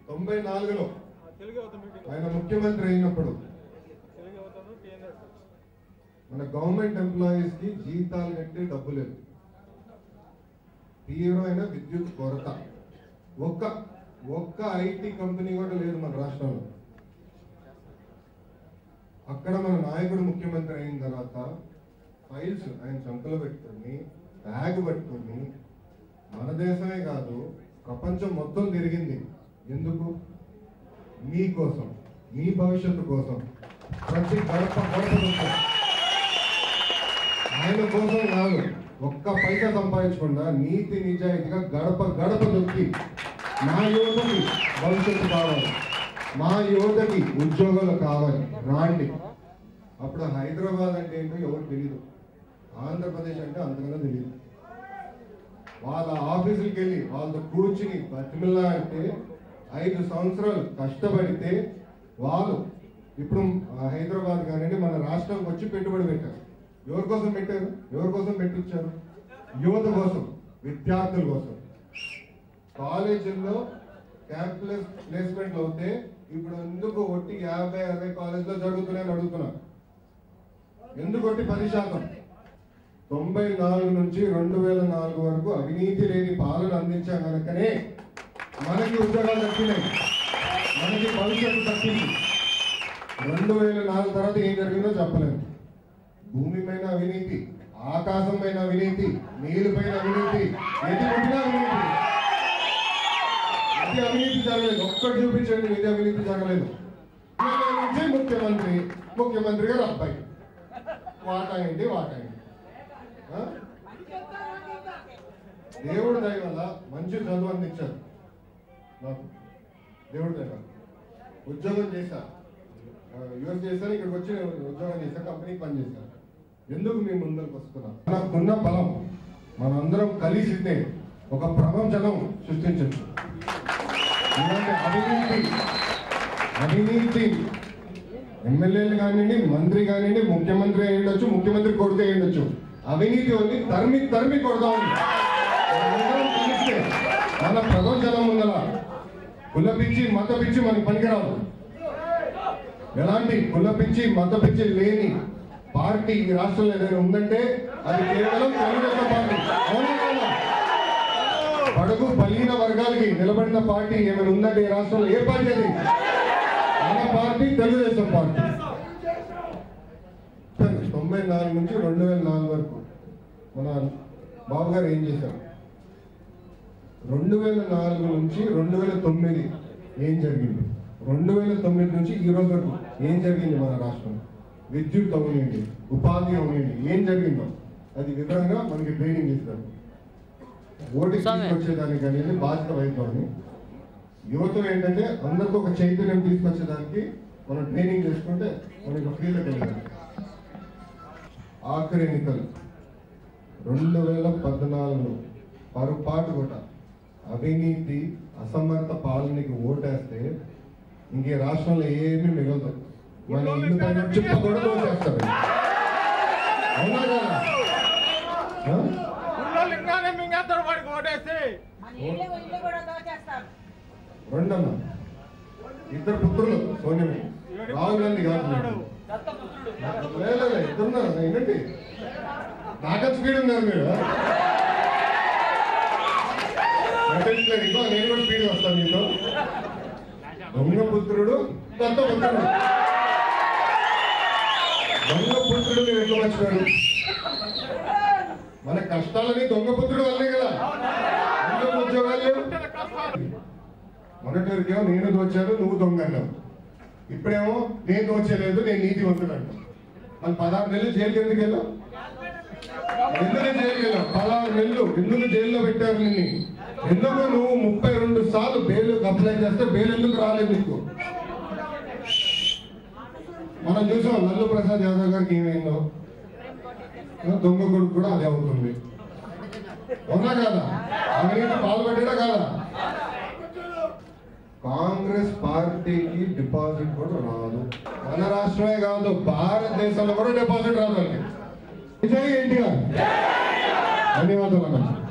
తొంభై నాలుగులో తెలుగు అవుతాం మీటింగ్ ఆయన ముఖ్యమంత్రి అయినప్పుడు తెలుగు అవుతాను టీఎన్ఎస్ మన గవర్నమెంట్ ఎంప్లాయీస్ కి జీతాలు కట్టే డబ్బు లేదు తీవ్రమైన విద్యుత్ కొరత ఒక్క ఒక్క ఐటీ కంపెనీ కూడా లేదు మన రాష్ట్రంలో అక్కడ మన నాయకుడు ముఖ్యమంత్రి అయిన తర్వాత ఫైల్స్ ఆయన చంకలో పెట్టుకొని బ్యాగ్ పట్టుకొని మన దేశమే కాదు ప్రపంచం మొత్తం తిరిగింది ఎందుకు మీకోసం మీ భవిష్యత్తు కోసం ప్రతి గడప గడప కోసం ఆయన కోసం కాదు ఒక్క పైసా సంపాదించకుండా నీతి నిజాయితీగా గడప గడప దొక్కి మా యువతకి భవిష్యత్తు కావాలి మా యువతకి ఉద్యోగాలు కావాలి రాండి అప్పుడు హైదరాబాద్ అంటే ఏంటో ఎవరు తెలియదు ఆంధ్రప్రదేశ్ అంటే అంతకన్నా తెలియదు వాళ్ళ ఆఫీసులకి వెళ్ళి వాళ్ళతో కూర్చుని బతిమిల్లా అంటే ఐదు సంవత్సరాలు కష్టపడితే వాళ్ళు ఇప్పుడు హైదరాబాద్ కానివ్వండి మన రాష్ట్రంకి వచ్చి పెట్టుబడి పెట్టారు ఎవరి కోసం పెట్టారు ఎవరి కోసం పెట్టించారు యువత కోసం విద్యార్థుల కోసం కాలేజీల్లో క్యాంపస్ ప్లేస్మెంట్లు అవుతే ఇప్పుడు ఎందుకు ఒట్టి యాభై అరవై కాలేజీలో జరుగుతున్నాయని అడుగుతున్నా ఎందుకు ఒట్టి పది శాతం తొంభై నాలుగు నుంచి రెండు వేల నాలుగు వరకు అవినీతి లేని పాలన అందించాం కనుకనే మనకి ఉద్యోగాలు దక్కినాయి మనకి భవిష్యత్తు దక్కింది రెండు వేల నాలుగు తర్వాత ఏం జరిగిందో చెప్పలేము భూమి పైన అవినీతి ఆకాశం పైన అవినీతి నీరు పైన అవినీతి ఎది కొట్టినా అవినీతి ఇది అవినీతి జరగలేదు ఒక్కటి చూపించండి ఇది అవినీతి జరగలేదు ఈయన నుంచి ముఖ్యమంత్రి ముఖ్యమంత్రి గారు అబ్బాయి వాటా ఏంటి వాటా ఏంటి ఆ? దేవుడు దయ వల్ల మంచి చదువు అందించారు నాకు దేవుడు దయ వల్ల. ఉద్యోగం చేశా యుఎస్ చేశాను ఇక్కడికి వచ్చి నేను ఉద్యోగం చేశా కంపెనీకి పని చేశాను ఎందుకు మీ ముందరికి వస్తున్నా మనకున్న బలం మనందరం కలిసితే ఒక ప్రపంచం సృష్టించచ్చు ఇలాంటి అవినీతి అవినీతి ఎమ్మెల్యేలు కానివ్వండి మంత్రి కానివ్వండి ముఖ్యమంత్రి అయి ఉండొచ్చు ముఖ్యమంత్రి కొడుకు అయి ఉండొచ్చు అవినీతి ఉంది తరిమి తరిమి కొడదామని మనందరం కలిస్తే మన ప్రపంచం ముందల కుల పిచ్చి మత పిచ్చి మనకి పనికిరాదు ఎలాంటి కుల పిచ్చి మత పిచ్చి లేని పార్టీ ఈ రాష్ట్రంలో ఏదైనా ఉందంటే అది కేవలం తెలుగుదేశం పార్టీ అవునా కాదా? బడుగు బలీన వర్గాలకి నిలబడిన పార్టీ ఏమైనా ఉందంటే ఈ రాష్ట్రంలో ఏ పార్టీ అది మన పార్టీ తెలుగుదేశం పార్టీ సరే, తొంభై నాలుగు నుంచి రెండు వేల నాలుగు వరకు మన బాబు గారు ఏం చేశారు రెండు వేల నాలుగు నుంచి రెండు వేల తొమ్మిది ఏం జరిగింది రెండు వేల తొమ్మిది నుంచి ఈ రోజు వరకు ఏం జరిగింది మన రాష్ట్రంలో విద్యుత్ అవనియండి ఉపాధి అవనియండి ఏం జరిగిందో అది వివరంగా మనకి ట్రైనింగ్ ఇస్తారు ఓటు తీసుకొచ్చేదానికి అనేది బాధ్యత వహిద్దామని యువతలో ఏంటంటే అందరికీ ఒక చైతన్యం తీసుకొచ్చేదానికి మనం ట్రైనింగ్ చేసుకుంటే మనకి ఫీల్డ్కి వెళ్ళాలి ఆఖరి ఎన్నికలు రెండు వేల పద్నాలుగులో పొరపాటు కూడా అవినీతి అసమర్థ పాలనకి ఓటేస్తే ఇంక ఈ రాష్ట్రంలో ఏమీ మిగలదు మన ఇల్లు పైన చిప్ప కూడా దోచేస్తారు అవునా కదా ఆ? ఉన్నోళ్ళు ఇంకానే మింగేస్తారు వాడికి ఓటేసి మన ఇల్లు ఇల్లు కూడా దోచేస్తారు రెండమ్మ ఇద్దరు పుత్రులు సోనియా రాహుల్ గాంధీ కాదు లేదు, లేదు, ఇద్దరున్నారు ఏంటండి నాకన్నా స్పీడ్ ఉన్నారు మీరు నటించలేదు ఇంకో నేను కూడా స్పీడ్ వస్తాను మీతో దొంగ పుత్రుడు దత్త పుత్రుడు దొంగ పుత్రుడు మీరు ఎట్లా వచ్చినాడు మన కష్టాలని దొంగ పుత్రుడు వల్లే కదా ఎందుకు ఉద్యోగాలు లేవు మొన్నటివరకేమో నేను దోచాను నువ్వు దొంగ అన్నావు ఇప్పుడేమో నేను దోచలేదు నేను నీతివంతుడు అంటావు మళ్ళీ పదహారు నెలలు జైలుకి ఎందుకు వెళ్ళావు ఎందుకు జైలుకి వెళ్ళావు పదహారు నెలలు ఎందుకు జైల్లో పెట్టారు నిన్ను ఎందుకు నువ్వు ముప్పై రెండు సార్లు బెయిల్ అప్లై చేస్తే బెయిల్ ఎందుకు రాలేదు నీకు మనం చూసాం లల్లు ప్రసాద్ యాదవ్ గారికి ఏమైందో దొంగ కొడుకు కూడా అదే అవుతుంది అవునా కాదా అవినీతి పాల్పడ్డా కాదా కాంగ్రెస్ పార్టీకి డిపాజిట్ కూడా రాదు మన రాష్ట్రమే కాదు భారతదేశంలో కూడా డిపాజిట్ రాదు వాళ్ళకి విజయ్ ఎన్టీఆర్ ధన్యవాదాలు అన్న